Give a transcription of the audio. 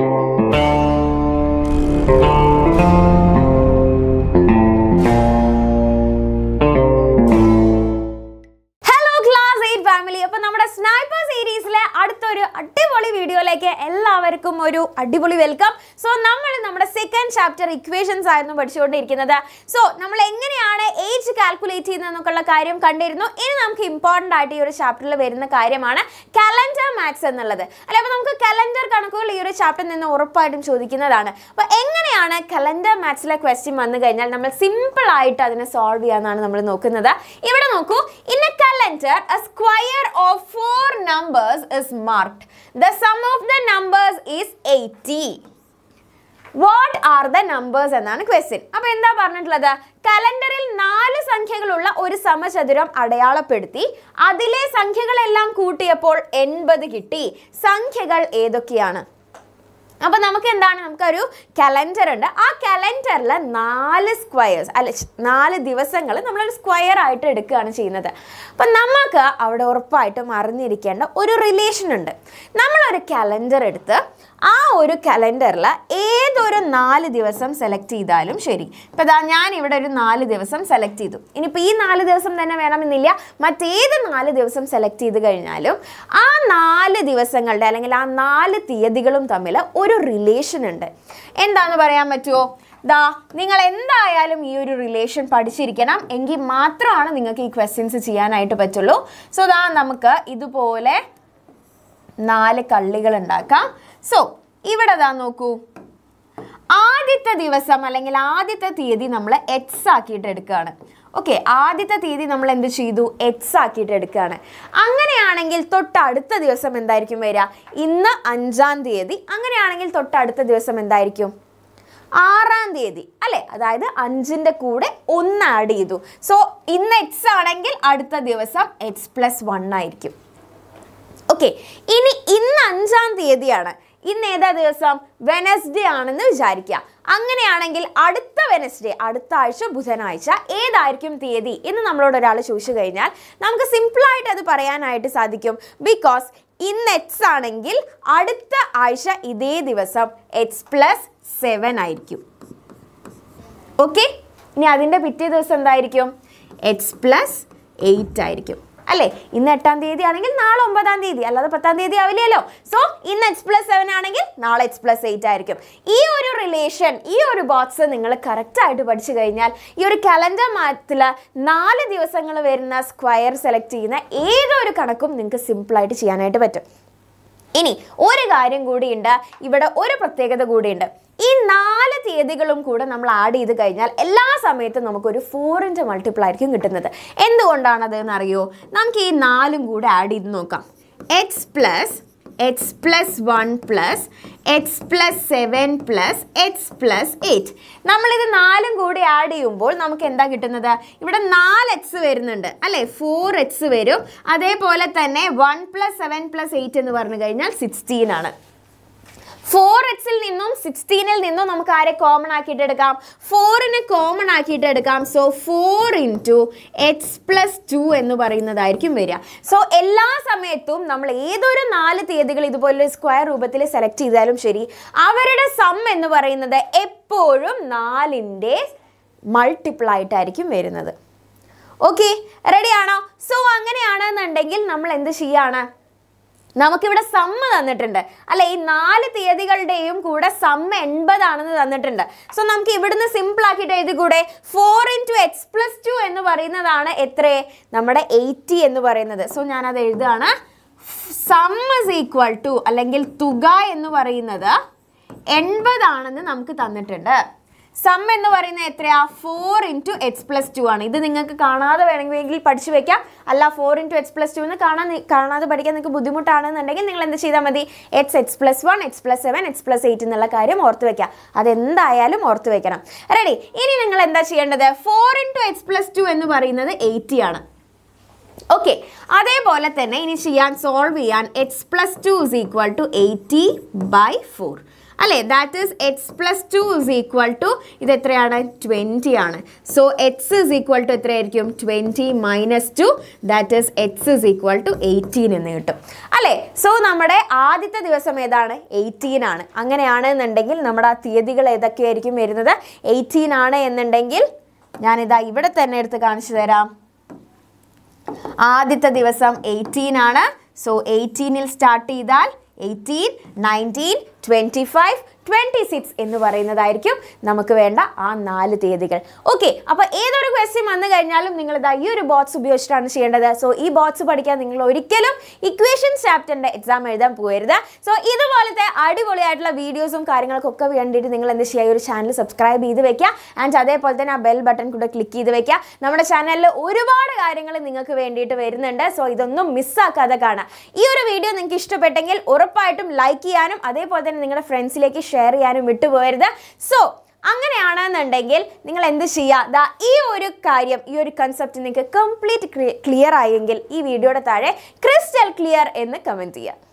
hello class eight family അപ്പോൾ നമ്മുടെ sniper സീരീസിലെ അടുത്തൊരു അടിപൊളി വീഡിയോയിലേക്ക് എല്ലാവർക്കും ഒരു അടിപൊളി വെൽക്കം സോ നമ്മൾ നമ്മുടെ സെക്കൻഡ് ചാപ്റ്റർ ഇക്വേഷൻസ് ആയിരുന്നു പഠിച്ചുകൊണ്ടിരിക്കുന്നത് സോ നമ്മൾ എങ്ങനെയാണ് ഏജ് കാൽക്കുലേറ്റ് ചെയ്യുന്നതെന്നൊക്കെയുള്ള കാര്യം കണ്ടിരുന്നു ഇനി നമുക്ക് ഇമ്പോർട്ടൻ്റ് ആയിട്ട് ഈ ഒരു ചാപ്റ്ററിൽ വരുന്ന കാര്യമാണ് കലണ്ടർ മാത്സ് എന്നുള്ളത് അല്ലെ അപ്പോൾ നമുക്ക് കലണ്ടർ കണക്കുകൾ ഈ ഒരു ചാപ്റ്ററിൽ നിന്ന് ഉറപ്പായിട്ടും ചോദിക്കുന്നതാണ് അപ്പോൾ എങ്ങനെയാണ് കലണ്ടർ മാത്സിലെ ക്വസ്റ്റ്യൻ വന്നു കഴിഞ്ഞാൽ നമ്മൾ സിമ്പിൾ ആയിട്ട് അതിനെ സോൾവ് ചെയ്യാന്നാണ് നമ്മൾ നോക്കുന്നത് ഇവിടെ നോക്കൂ in a calendar a square of four numbers is marked the sum of the numbers is 80 what are the numbers എന്നാണ് ക്വസ്റ്റ്യൻ അപ്പൊ എന്താ പറഞ്ഞിട്ടുള്ളത് കലണ്ടറിൽ നാല് സംഖ്യകളുള്ള ഒരു സമചതുരം അടയാളപ്പെടുത്തി അതിലെ സംഖ്യകളെല്ലാം കൂട്ടിയപ്പോൾ എൺപത് കിട്ടി സംഖ്യകൾ ഏതൊക്കെയാണ് അപ്പൊ നമുക്ക് എന്താണ് നമുക്കൊരു കലണ്ടർ ഉണ്ട് ആ കലണ്ടറിൽ നാല് സ്ക്വയേഴ്സ് അല്ല ഛ്, നാല് ദിവസങ്ങൾ നമ്മളൊരു സ്ക്വയർ ആയിട്ട് എടുക്കുകയാണ് ചെയ്യുന്നത് അപ്പൊ നമുക്ക് അവിടെ ഉറപ്പായിട്ടും അറിഞ്ഞിരിക്കേണ്ട ഒരു റിലേഷൻ ഉണ്ട് നമ്മളൊരു കലണ്ടർ എടുത്ത് ആ ഒരു കലണ്ടറിൽ ഏതൊരു നാല് ദിവസം സെലക്ട് ചെയ്താലും ശരി ഇപ്പം ഇതാ ഞാൻ ഇവിടെ ഒരു നാല് ദിവസം സെലക്ട് ചെയ്തു ഇനിയിപ്പോൾ ഈ നാല് ദിവസം തന്നെ വേണമെന്നില്ല മറ്റേത് നാല് ദിവസം സെലക്ട് ചെയ്ത് കഴിഞ്ഞാലും ആ നാല് ദിവസങ്ങളുടെ അല്ലെങ്കിൽ ആ നാല് തീയതികളും തമ്മിൽ ഒരു റിലേഷൻ ഉണ്ട് എന്താന്ന് പറയാൻ പറ്റുമോ ദാ നിങ്ങൾ എന്തായാലും ഈ ഒരു റിലേഷൻ പഠിച്ചിരിക്കണം എങ്കിൽ മാത്രമാണ് നിങ്ങൾക്ക് ഈ ക്വസ്റ്റ്യൻസ് ചെയ്യാനായിട്ട് പറ്റുള്ളൂ സോ ദാ നമുക്ക് ഇതുപോലെ നാല് കള്ളികൾ ഉണ്ടാക്കാം സോ ഇവിടെ ദാ നോക്കൂ ആദ്യത്തെ ദിവസം അല്ലെങ്കിൽ ആദ്യത്തെ തീയതി നമ്മൾ എക്സ് ആക്കിയിട്ട് എടുക്കുകയാണ് ഓക്കെ ആദ്യത്തെ തീയതി നമ്മൾ എന്ത് ചെയ്തു എക്സ് ആക്കിയിട്ട് എടുക്കുകയാണ് അങ്ങനെയാണെങ്കിൽ തൊട്ടടുത്ത ദിവസം എന്തായിരിക്കും വരിക ഇന്ന് അഞ്ചാം തീയതി അങ്ങനെയാണെങ്കിൽ തൊട്ടടുത്ത ദിവസം എന്തായിരിക്കും ആറാം തീയതി അല്ലേ അതായത് അഞ്ചിൻ്റെ കൂടെ ഒന്ന് ആഡ് ചെയ്തു സോ ഇന്ന് എക്സ് ആണെങ്കിൽ അടുത്ത ദിവസം എക്സ് പ്ലസ് വൺ ആയിരിക്കും ഓക്കെ ഇനി ഇന്ന് അഞ്ചാം തീയതിയാണ് ഇന്ന് ഏതാ ദിവസം വെനസ്ഡേ ആണെന്ന് വിചാരിക്കുക അങ്ങനെയാണെങ്കിൽ അടുത്ത വെനസ്ഡേ അടുത്ത ആഴ്ച ബുധനാഴ്ച ഏതായിരിക്കും തീയതി എന്ന് നമ്മളോട് ഒരാൾ ചോദിച്ചു കഴിഞ്ഞാൽ നമുക്ക് സിമ്പിളായിട്ട് അത് പറയാനായിട്ട് സാധിക്കും ബിക്കോസ് ഇന്ന് എക്സ് ആണെങ്കിൽ അടുത്ത ആഴ്ച ഇതേ ദിവസം എക്സ് പ്ലസ് സെവൻ ആയിരിക്കും ഓക്കെ ഇനി അതിൻ്റെ പിറ്റേ ദിവസം എന്തായിരിക്കും എക്സ് പ്ലസ് എയ്റ്റ് ആയിരിക്കും അല്ലേ ഇന്ന് എട്ടാം തീയതി ആണെങ്കിൽ നാളെ ഒമ്പതാം തീയതി അല്ലാതെ പത്താം തീയതി ആവില്ലല്ലോ സോ ഇന്ന് എക്സ് പ്ലസ് സെവൻ ആണെങ്കിൽ നാളെ എക്സ് പ്ലസ് എയ്റ്റ് ആയിരിക്കും ഈ ഒരു റിലേഷൻ ഈ ഒരു ബോക്സ് നിങ്ങൾ കറക്റ്റായിട്ട് പഠിച്ചു കഴിഞ്ഞാൽ ഈ ഒരു കലണ്ടർ മാത്തിൽ നാല് ദിവസങ്ങൾ വരുന്ന സ്ക്വയർ സെലക്ട് ചെയ്യുന്ന ഏതൊരു കണക്കും നിങ്ങൾക്ക് സിമ്പിളായിട്ട് ചെയ്യാനായിട്ട് പറ്റും ഇനി ഒരു കാര്യം കൂടിയുണ്ട് ഇവിടെ ഒരു പ്രത്യേകത കൂടിയുണ്ട് ഈ നാല് തീയതികളും കൂടെ നമ്മൾ ആഡ് ചെയ്ത് കഴിഞ്ഞാൽ എല്ലാ സമയത്തും നമുക്കൊരു ഫോറിൻ്റെ മൾട്ടിപ്പിൾ ആയിരിക്കും കിട്ടുന്നത് എന്തുകൊണ്ടാണത് എന്നറിയോ നമുക്ക് ഈ നാലും കൂടെ ആഡ് ചെയ്ത് നോക്കാം X plus X plus one plus X plus seven plus X plus eight നമ്മളിത് നാലും കൂടി ആഡ് ചെയ്യുമ്പോൾ നമുക്ക് എന്താ കിട്ടുന്നത് ഇവിടെ നാല് എക്സ് വരുന്നുണ്ട് അല്ലേ ഫോർ എക്സ് വരും അതേപോലെ തന്നെ one plus seven plus eight എന്ന് പറഞ്ഞു കഴിഞ്ഞാൽ സിക്സ്റ്റീൻ ആണ് ഫോർ എക്സിൽ നിന്നും സിക്സ്റ്റീനിൽ നിന്നും നമുക്ക് ആരെ കോമൺ ആക്കിയിട്ട് എടുക്കാം ഫോറിനെ കോമൺ ആക്കിയിട്ട് എടുക്കാം so four into X plus two എന്ന് പറയുന്നതായിരിക്കും വരിക സോ എല്ലാ സമയത്തും നമ്മൾ ഏതൊരു നാല് തീയതികൾ ഇതുപോലെ സ്ക്വയർ രൂപത്തിൽ സെലക്ട് ചെയ്താലും ശരി അവരുടെ സം എന്ന് പറയുന്നത് എപ്പോഴും നാലിൻ്റെ മൾട്ടിപ്പിൾ ആയിട്ടായിരിക്കും വരുന്നത് ഓക്കെ റെഡിയാണോ സോ അങ്ങനെയാണെന്നുണ്ടെങ്കിൽ നമ്മൾ എന്ത് ചെയ്യാണ് നമുക്കിവിടെ സമ്മ തന്നിട്ടുണ്ട് അല്ലെ ഈ നാല് തീയതികളുടെയും കൂടെ സമ്മ എൺപതാണെന്ന് തന്നിട്ടുണ്ട് സോ നമുക്ക് ഇവിടുന്ന് സിമ്പിൾ ആക്കിയിട്ട് എഴുതി കൂടെ four into X plus two എന്ന് പറയുന്നതാണ് എത്ര നമ്മുടെ എയ്റ്റി എന്ന് പറയുന്നത് സോ ഞാനത് എഴുതുകയാണ് സം ഇസ് ഈക്വൽ ടു അല്ലെങ്കിൽ തുക എന്ന് പറയുന്നത് എൺപതാണെന്ന് നമുക്ക് തന്നിട്ടുണ്ട് സം എന്ന് പറയുന്നത് എത്രയാ four into X plus two ആണ് ഇത് നിങ്ങൾക്ക് കാണാതെ വേണമെങ്കിൽ പഠിച്ചു വെക്കാം അല്ല four into X plus two എന്ന് കാണാൻ നി- കാണാതെ പഠിക്കാൻ നിങ്ങൾക്ക് ബുദ്ധിമുട്ടാണെന്നുണ്ടെങ്കിൽ നിങ്ങൾ എന്ത് ചെയ്താൽ മതി X X plus one X plus seven X plus eight എന്നുള്ള കാര്യം ഓർത്ത് വെക്കാം അതെന്തായാലും ഓർത്ത് വെക്കണം റെഡി ഇനി നിങ്ങൾ എന്താ ചെയ്യേണ്ടത് four into X plus two എന്ന് പറയുന്നത് എയ്റ്റി ആണ് ഓക്കെ അതേപോലെ തന്നെ ഇനി ചെയ്യാൻ സോൾവ് ചെയ്യാൻ X plus two is equal to eighty by four അല്ലേ that is X plus two is equal to ഇത് എത്രയാണ് ട്വൻറ്റി ആണ് so X is equal to എത്രയായിരിക്കും twenty minus two that is X is equal to eighteen എന്ന് കിട്ടും അല്ലേ so നമ്മുടെ ആദ്യത്തെ ദിവസം ഏതാണ് എയ്റ്റീൻ ആണ് അങ്ങനെയാണെന്നുണ്ടെങ്കിൽ നമ്മുടെ ആ തീയതികൾ ഏതൊക്കെയായിരിക്കും വരുന്നത് എയ്റ്റീൻ ആണ് എന്നുണ്ടെങ്കിൽ ഞാനിതാ ഇവിടെ തന്നെ എടുത്ത് കാണിച്ചു തരാം ആദ്യത്തെ ദിവസം എയ്റ്റീൻ ആണ് സോ എയ്റ്റീനിൽ സ്റ്റാർട്ട് ചെയ്താൽ eighteen nineteen twenty five twenty six എന്ന് പറയുന്നതായിരിക്കും നമുക്ക് വേണ്ട ആ നാല് തീയതികൾ ഓക്കെ അപ്പോൾ ഏതൊരു ക്വസ്റ്റ്യൻ വന്നു കഴിഞ്ഞാലും നിങ്ങൾ ഇതാ ഈ ഒരു ബോക്സ് ഉപയോഗിച്ചിട്ടാണ് ചെയ്യേണ്ടത് സോ ഈ ബോക്സ് പഠിക്കാൻ നിങ്ങൾ ഒരിക്കലും ഇക്വേഷൻ ചാപ്റ്ററിൻ്റെ എക്സാം എഴുതാൻ പോകരുത് സോ ഇതുപോലത്തെ അടിപൊളിയായിട്ടുള്ള വീഡിയോസും കാര്യങ്ങൾക്കൊക്കെ വേണ്ടിയിട്ട് നിങ്ങൾ എന്ത് ചെയ്യുക ഈ ഒരു ചാനൽ സബ്സ്ക്രൈബ് ചെയ്ത് വെക്കുക ആൻഡ് അതേപോലെ തന്നെ ആ ബെൽ ബട്ടൺ കൂടെ ക്ലിക്ക് ചെയ്ത് വെക്കുക നമ്മുടെ ചാനലിൽ ഒരുപാട് കാര്യങ്ങൾ നിങ്ങൾക്ക് വേണ്ടിയിട്ട് വരുന്നുണ്ട് സോ ഇതൊന്നും മിസ്സാക്കാതെ കാണാം ഈ ഒരു വീഡിയോ നിങ്ങൾക്ക് ഇഷ്ടപ്പെട്ടെങ്കിൽ ഉറപ്പായിട്ടും ലൈക്ക് ചെയ്യാനും അതേപോലെ തന്നെ നിങ്ങളുടെ ഫ്രണ്ട്സിലേക്ക് ഷെയർ ചെയ്യാനും വിട്ടുപോകരുത് സോ അങ്ങനെയാണെന്നുണ്ടെങ്കിൽ നിങ്ങൾ എന്ത് ചെയ്യുക ദാ ഈ ഒരു കാര്യം ഈ ഒരു കൺസെപ്റ്റ് നിങ്ങൾക്ക് കംപ്ലീറ്റ് ക്ലിയർ ആയെങ്കിൽ ഈ വീഡിയോയുടെ താഴെ ക്രിസ്റ്റൽ ക്ലിയർ എന്ന് കമൻറ്റ് ചെയ്യുക